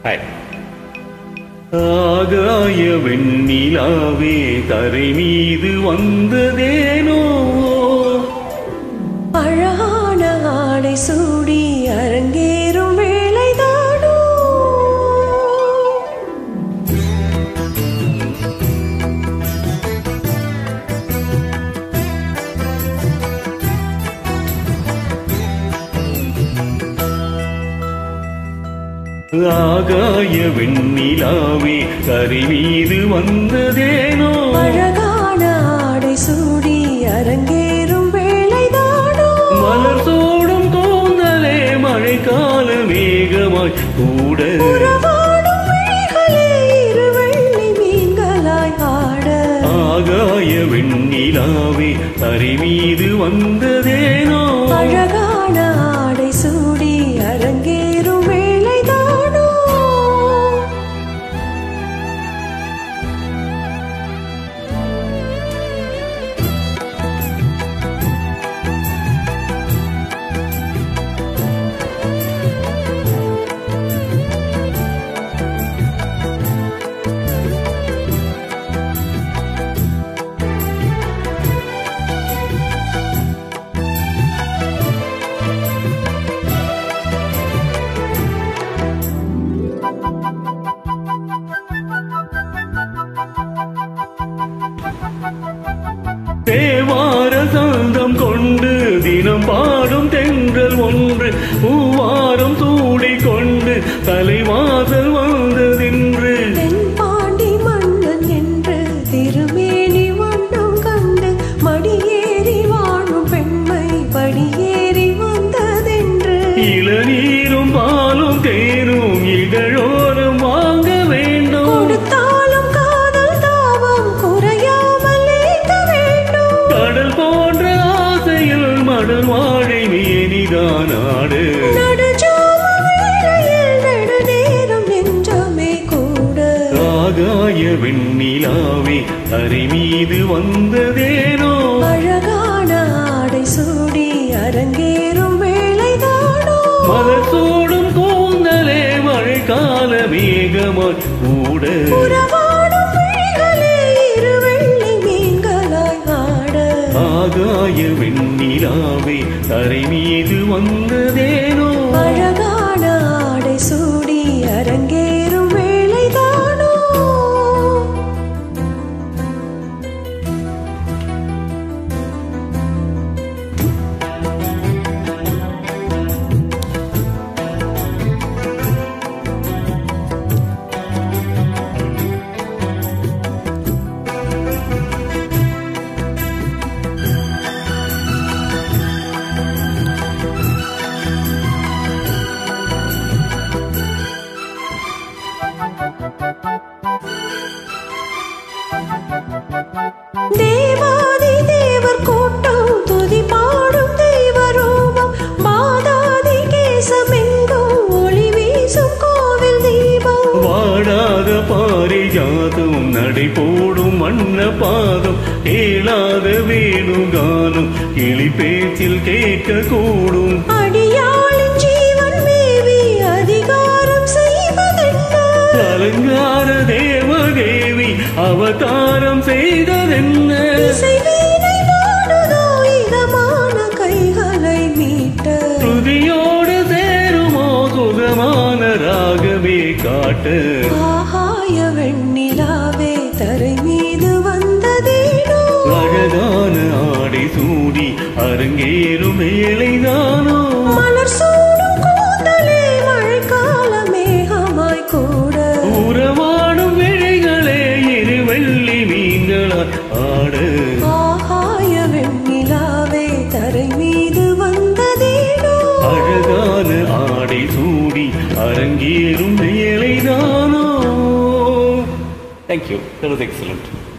hi ஆகாய வெண்ணிலாவே தரை மீது வந்ததேனோ அழகான ஆடை சூடி அரங்கேறும் வேளைதானோ ஆகாய வெண்ணிலாவே தரை மீது வந்ததேனோ அழகான ஆடை சூடி அரங்கேறும் வேளைதானோ மலர் சூடும் கூந்தலே மழைக்கால மேகமாய் கூட உறவாடும் விழிகளே இரு வெள்ளி மீன்களாய் ஆட ஆகாய வெண்ணிலாவே தரை மீது வந்ததேனோ அழகான ஆடை சூடி அரங்கேறும் வேளைதானோ தேவார சாந்தம் கொண்டு தினம் பாடும் தென்றல் ஒன்று பூவாரம் சூடி கொண்டு தலைவாசல் வந்ததென்று தென்பாண்டி மன்னன் என்று திருமேனி வண்ணம் கண்டு மடியேறி வாழும் பெண்மை படியேறி வந்ததென்று இளநீரும் பாலும் தேனும் இதழோரம் வாங்க வேண்டும் கொடுத்தாலும் காதல் தாபம் குறையாமல் ஏற்க வேண்டும் கடல் போன்ற ஆசையில் மடல் வாழை மேனிதான் ஆடு நடுஜாம வேளையில் நெடுநேரம் நெஞ்சமே கூட ஆகாய வெண்ணிலாவே தரை மீது வந்ததேனோ அழகான ஆடை சூடி அரங்கேறும் வேளைதானோ மலர் சூடும் கூந்தலே மழைக்கால மேகமாய் கூட உறவாடும் விழிகளே இரு வெள்ளி மீன்களாய் ஆட ஆகாய வெண்ணிலாவே தரை மீது வந்ததேனோ அழகான ஆடை சூடி அரங்கேறும் வேளைதானோ தேவாதி தேவர் கூட்டம் துதி பாடும் தெய்வ ரூபம் மாதாதி கேசமெங்கும் ஒளி வீசும் கோவில் தீபம் வாடாத பாரிஜாதம் நடை போடும் வண்ண பாதம் கேளாத வேணுகானம் கிளி பேச்சில் கேட்க கூடும் அடியாளின் ஜீவன் மேவி அதிகாரம் செய்வதென்ன அலங்கார தேவதேவி அவதாரம் செய்ததென்ன இசை வீணை நாடுதோ இதமான கைகளை மீட்ட துதியோடு சேருமோ சுகமான ராகமே காட்டு ஆகாய வெண்ணிலாவே தரை மீது வந்ததேனோ அழகான ஆடை சூடி அரங்கேறும் வேலைதானோ மலர் சூடும் கூந்தலே மழைக்கால மேகமாய் கூட உறவாடும் விழிகளே இரு வெள்ளி மீன்களால் ஆடு ஆகாய வெண்ணிலாவே தரை மீது வந்ததேனோ அழகான ஆடை சூடி அரங்கேறும் வேலைதானோ தேங்க்யூ that was excellent